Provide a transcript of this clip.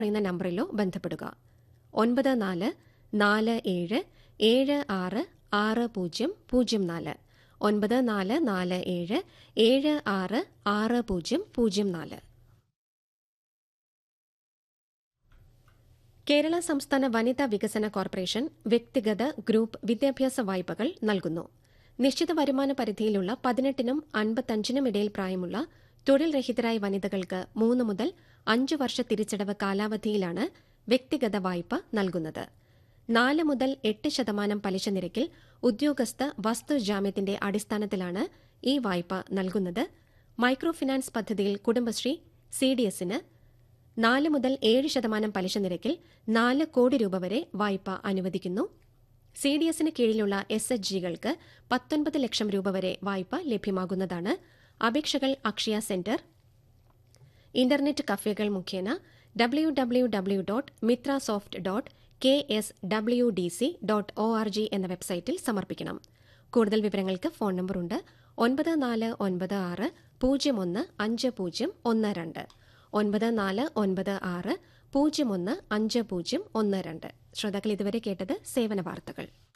പറയുന്ന നമ്പറിലോ ബന്ധപ്പെടുക ഒൻപത് നാല് നാല് ഏഴ് ഏഴ് ആറ് ആറ് പൂജ്യം പൂജ്യം നാല് ഒൻപത് നാല് നാല് ഏഴ് ഏഴ് ആറ് ആറ് പൂജ്യം പൂജ്യം നാല് കേരള സംസ്ഥാന വനിതാ വികസന കോർപ്പറേഷൻ വ്യക്തിഗത ഗ്രൂപ്പ് വിദ്യാഭ്യാസ വായ്പകൾ നൽകുന്നു നിശ്ചിത വരുമാന പരിധിയിലുള്ള പതിനെട്ടിനും അൻപത്തഞ്ചിനും ഇടയിൽ പ്രായമുള്ള തൊഴിൽ രഹിതരായ വനിതകൾക്ക് മൂന്ന് മുതൽ അഞ്ച് വർഷ തിരിച്ചടവ് കാലാവധിയിലാണ് വ്യക്തിഗത വായ്പ നൽകുന്നത് നാല് മുതൽ എട്ട് ശതമാനം പലിശ നിരക്കിൽ ഉദ്യോഗസ്ഥ വസ്തു ജാമ്യത്തിന്റെ അടിസ്ഥാനത്തിലാണ് ഈ വായ്പ നൽകുന്നത് മൈക്രോ ഫിനാൻസ് പദ്ധതിയിൽ കുടുംബശ്രീ സിഡിഎസിന് നാല് മുതൽ ഏഴ് ശതമാനം പലിശ നിരക്കിൽ നാല് കോടി രൂപ വരെ വായ്പ അനുവദിക്കുന്നു സി ഡി എസിന് കീഴിലുള്ള എസ് എച്ച് ജികൾക്ക് പത്തൊൻപത് ലക്ഷം രൂപ വരെ വായ്പ ലഭ്യമാകുന്നതാണ് അപേക്ഷകൾ അക്ഷയ സെന്റർ ഇന്റർനെറ്റ് കഫേകൾ മുഖേന W W W dot Mitra soft dot K S W D C dot O R G എന്ന വെബ്സൈറ്റിൽ സമർപ്പിക്കണം കൂടുതൽ വിവരങ്ങൾക്ക് ഫോൺ നമ്പറുണ്ട് ഒൻപത് നാല് ഒൻപത് ആറ് പൂജ്യം ഒന്ന് അഞ്ച് പൂജ്യം ഒന്ന് രണ്ട് ഒൻപത് നാല് ഒൻപത് ആറ് പൂജ്യം ഒന്ന് അഞ്ച് പൂജ്യം ഒന്ന് രണ്ട് ശ്രോതാക്കൾ ഇതുവരെ കേട്ടത് സേവന വാർത്തകൾ